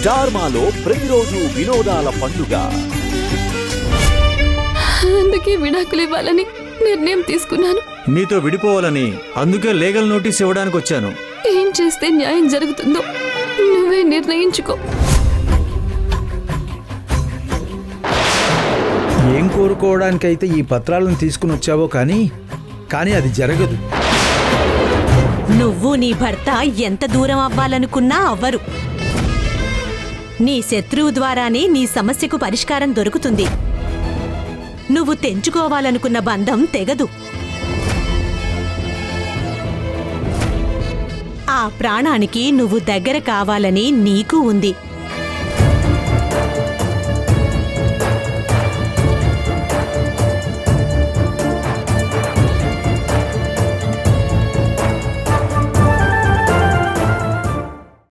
star మాలో ప్రతిరోజు వినోదాల పండుగ అందుకే విడాకులు ఇవ్వాలని నిర్ణయం తీసుకున్నాను నీతో విడిపోవాలని అందుకే లీగల్ నోటీస్ ఇవ్వడానికి వచ్చాను ఏం చేస్తే న్యాయం జరుగుతుందో నువ్వే నిర్ణయించుకో ఏం కోరుకోవడానికైతే ఈ పత్రాలను తీసుకుని వచ్చావో కానీ కానీ అది జరగదు నువ్వు నీ భర్త ఎంత దూరం అవ్వాలనుకున్నా అవ్వరు నీ శత్రువు ద్వారానే నీ సమస్యకు పరిష్కారం దొరుకుతుంది నువ్వు తెంచుకోవాలనుకున్న బంధం తెగదు ఆ ప్రాణానికి నువ్వు దగ్గర కావాలని నీకు ఉంది